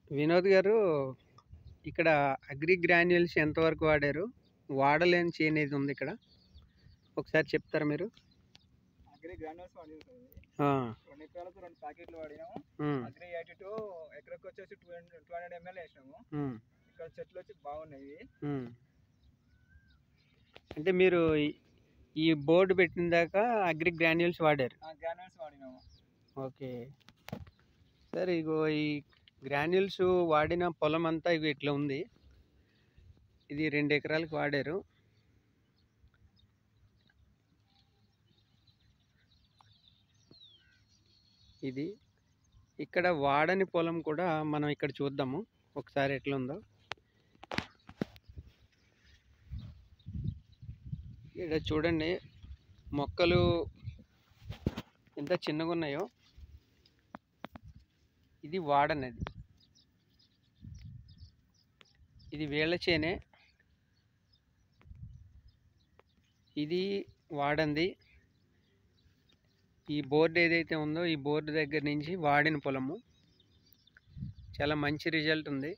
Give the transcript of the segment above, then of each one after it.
వినోద్ గారు ఇక్కడ agri granules ఎంతవరకు వాడారు వాడలేని చేను ఏది ఉంది ఇక్కడ ఒకసారి చెప్తారా మీరు అగ్రి గ్రాన్యూల్స్ వాడినాం సార్ ఇది. ఆ, రెండు ఎకరాలకు రెండు ప్యాకెట్లు వాడినాము ఉమ్, అగ్రి ఎయిటీ టూ ఎకరకు వచ్చేసి two hundred two hundred ML వేసినాము ఉమ్, ఇక్కడ చెట్లు వచ్చి బాగున్నాయి ఉమ్. అంటే మీరు ఈ- ఈ బోర్డు పెట్టిన దాకా అగ్రి గ్రాన్యూల్స్ వాడారు ఆ గ్రాన్యూల్స్ వాడినాము ఓకే సార్ ఇగో ఈ గ్రాన్యూల్స్ వాడిన పొలం అంతా ఇగో ఇట్లా ఉంది ఇది రెండు ఎకరాలకు వాడారు ఇది ఇక్కడ వాడని పొలం కూడా మనం ఇక్కడ చూద్దాము ఒకసారి ఎట్లా ఉందో ఇక్కడ చూడండి మొక్కలు ఎంత చిన్నగా ఉన్నాయో ఇది వాడనది ఇది వేళ్ళ చేనే ఇది వాడంది ఈ బోర్డు ఏదైతే ఉందో ఈ బోర్డు దగ్గర నుంచి వాడిన పొలము చాలా మంచి రిజల్ట్ ఉంది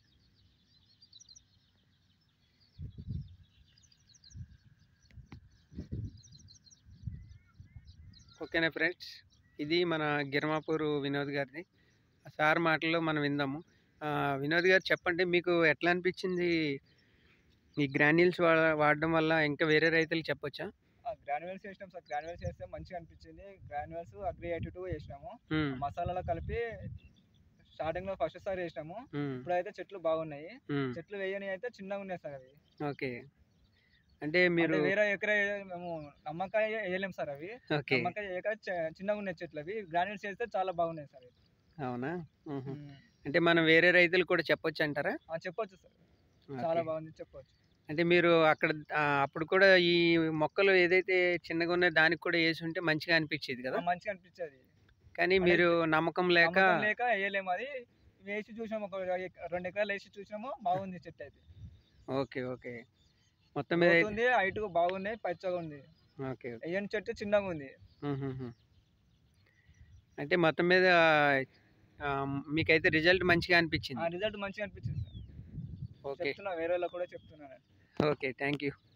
ఓకేనా ఫ్రెండ్స్ ఇది మన గిర్మాపూర్ వినోద్ గారిది ఆ సార్ మాటల్లో మనం విందాము ఆ, వినోద్ గారు చెప్పండి మీకు ఎట్లా అనిపించింది ఈ గ్రాన్యూల్స్ వా వాడడం వల్ల ఇంకా వేరే రైతులు చెప్పొచ్చా ఆ గ్రాన్యూల్స్ వేసినాం సార్ గ్రాన్యూల్స్ వేస్తే మంచిగా అనిపించింది గ్రాన్యూల్స్ అగ్రి ఎయిటీ టూ వేసినాము ఉమ్, మసాలాలో కలిపి స్టార్టింగ్ లో ఫస్ట్ సారి వేసినాము ఉమ్, ఇప్పుడైతే చెట్లు బాగున్నాయి ఉమ్, చెట్లు వేయని అయితే చిన్నగా ఉన్నాయి సార్ అవి ఓకే అంటే మీరు అంటే వేరే ఎకర మేము నమ్మకాయ వేయలేం సార్ అవి ఓకే నమ్మకాయ ఎకర చ- చిన్నగా ఉన్నాయి చెట్లు అవి గ్రాన్యూల్స్ వేస్తే చాలా బాగున్నాయి సార్ అవునా ఉహు. ఉమ్. అంటే మనం వేరే రైతులు కూడా చెప్పొచ్చు అంటారా ఆ, చెప్పొచ్చు సార్ చాలా ఓకే. బాగుంది చెప్పొచ్చు అంటే మీరు అక్కడ ఆ, అప్పుడు కూడా ఈ మొక్కలు ఏదైతే చిన్నగా ఉన్నాయో దానికి కూడా వేసి ఉంటే మంచిగా అనిపించేది కదా ఆ, మంచిగా అనిపించేది కానీ మీరు నమ్మకం లేక నమ్మకం లేక వేయలేము అది వేసి చూసినాము ఒక ఎక- రెండు ఎకరాలు వేసి చూసినాము బాగుంది చెట్టు అయితే ఓకే ఓకే మొత్తం మీద అయితే- ఉంది హైట్ బాగున్నాయి పచ్చగా ఉంది ఓకే ఓకే వేయని చెట్టు చిన్నగా ఉంది మ్మ్హ్మ్. అంటే మొత్తం మీద ఆ, మీకైతే రిజల్ట్ మంచిగా ఆ అనిపించింది రిజల్ట్ మంచిగా అనిపించింది సార్ ఓకే చెప్తున్నా వేరే వాళ్ళకి కూడా చెప్తున్నాను ఓకే థ్యాంక్ యూ